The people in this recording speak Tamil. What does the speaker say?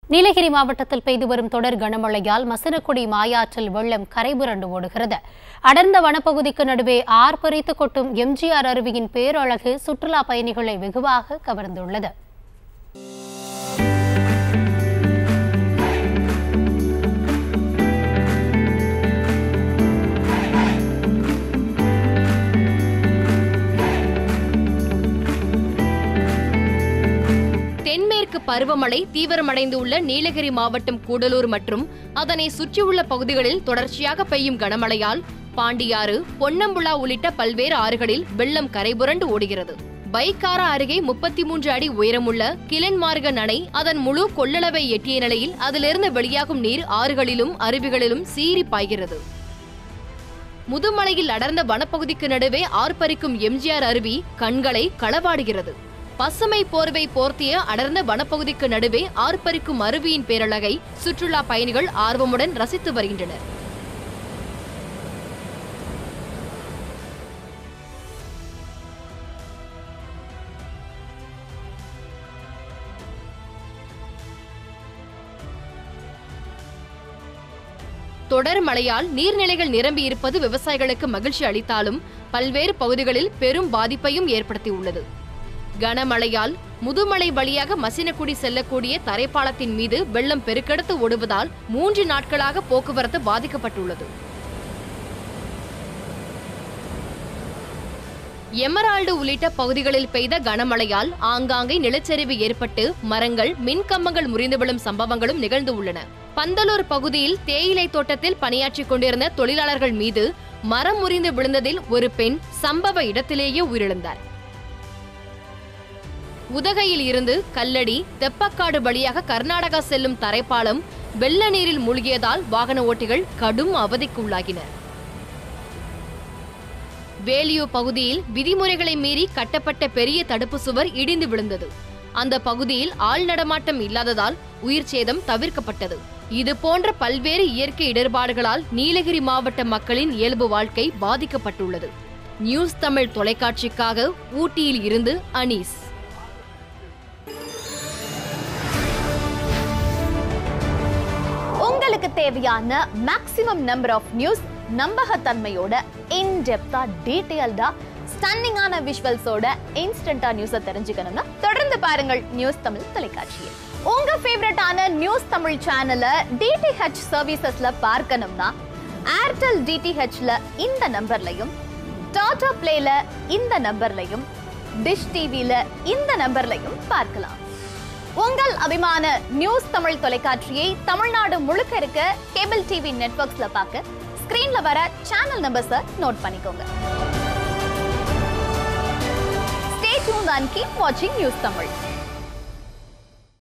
நீலகிரி மாவட்டத்தில் பெய்து வரும் தொடர் கனமழையால் மசனக்குடி மாயாற்றில் வெள்ளம் கரைபுரண்டு ஓடுகிறது அடர்ந்த வனப்பகுதிக்கு நடுவே ஆர்ப்பரித்து கொட்டும் எம்ஜிஆர் அருவியின் பேரழகு சுற்றுலா பயணிகளை வெகுவாக கவர்ந்துள்ளது தென்மேற்கு பருவமழை தீவிரமடைந்துள்ள நீலகிரி மாவட்டம் கூடலூர் மற்றும் அதனை சுற்றியுள்ள பகுதிகளில் தொடர்ச்சியாக பெய்யும் கனமழையால் பாண்டியாறு பொன்னம்புழா உள்ளிட்ட பல்வேறு ஆறுகளில் வெள்ளம் கரைபுரண்டு ஓடுகிறது பைக்காரா அருகே முப்பத்தி மூன்று அடி உயரமுள்ள கிளன்மார்கன் அணை அதன் முழு கொள்ளளவை எட்டிய நிலையில் அதிலிருந்து வெளியாகும் நீர் ஆறுகளிலும் அருவிகளிலும் சீறி பாய்கிறது முதுமலையில் அடர்ந்த வனப்பகுதிக்கு நடுவே ஆர்ப்பரிக்கும் எம்ஜிஆர் அருவி கண்களை களவாடுகிறது பசுமை போர்வை போர்த்திய அடர்ந்த வனப்பகுதிக்கு நடுவே ஆர்ப்பரிக்கும் அருவியின் பேரழகை சுற்றுலா பயணிகள் ஆர்வமுடன் ரசித்து வருகின்றனர் தொடர் மழையால் நீர்நிலைகள் நிரம்பி இருப்பது விவசாயிகளுக்கு மகிழ்ச்சி அளித்தாலும் பல்வேறு பகுதிகளில் பெரும் பாதிப்பையும் ஏற்படுத்தியுள்ளது கனமழையால் முதுமலை வழியாக மசினக்குடி செல்லக்கூடிய தரைப்பாலத்தின் மீது வெள்ளம் பெருக்கெடுத்து ஓடுவதால் மூன்று நாட்களாக போக்குவரத்து பாதிக்கப்பட்டுள்ளது எமரால்டு உள்ளிட்ட பகுதிகளில் பெய்த கனமழையால் ஆங்காங்கே நிலச்சரிவு ஏற்பட்டு மரங்கள் மின்கம்பங்கள் முறிந்து விழும் சம்பவங்களும் நிகழ்ந்து உள்ளன பந்தலூர் பகுதியில் தேயிலை தோட்டத்தில் பணியாற்றிக் கொண்டிருந்த தொழிலாளர்கள் மீது மரம் முறிந்து விழுந்ததில் ஒரு பெண் சம்பவ இடத்திலேயே உயிரிழந்தார் உதகையில் இருந்து கல்லடி தெப்பக்காடு வழியாக கர்நாடகா செல்லும் தரைப்பாலம் வெள்ள நீரில் மூழ்கியதால் வாகன ஓட்டிகள் கடும் அவதிக்குள்ளாகினர் வேலியூர் பகுதியில் விதிமுறைகளை மீறி கட்டப்பட்ட பெரிய தடுப்பு சுவர் இடிந்து விழுந்தது அந்த பகுதியில் ஆள் நடமாட்டம் இல்லாததால் உயிர் சேதம் தவிர்க்கப்பட்டது இது போன்ற பல்வேறு இயற்கை இடர்பாடுகளால் நீலகிரி மாவட்ட மக்களின் இயல்பு வாழ்க்கை பாதிக்கப்பட்டுள்ளது நியூஸ் தமிழ் தொலைக்காட்சிக்காக ஊட்டியில் இருந்து அனீஸ் உங்களுக்கு தேவையான மேக்ஸிமம் நம்பர் ஆஃப் நியூஸ் நம்பகத்தன்மையோட இன்டெப்தா டீடைல்டா ஸ்டன்னிங்கான விஷுவல்ஸோட இன்ஸ்டன்டா நியூஸை தெரிஞ்சுக்கணும்னா தொடர்ந்து பாருங்கள் நியூஸ் தமிழ் தொலைக்காட்சியை உங்க ஃபேவரட்டான நியூஸ் தமிழ் சேனலை டிடிஹெச் சர்வீசஸ்ல பார்க்கணும்னா ஏர்டெல் டிடிஹெச்ல இந்த நம்பர்லையும் டாடா பிளேல இந்த நம்பர்லையும் டிஷ் டிவில இந்த நம்பர்லையும் பார்க்கலாம் உங்கள் அபிமான நியூஸ் தமிழ் தொலைக்காட்சியை தமிழ்நாடு முழுக்க இருக்க கேபிள் டிவி நெட்வொர்க்ஸ்ல பார்க்க ஸ்கிரீன்ல வர சேனல் நம்பர்ஸை நோட் பண்ணிக்கோங்க ஸ்டே டியூன் அண்ட் கீப் வாட்சிங் நியூஸ் தமிழ்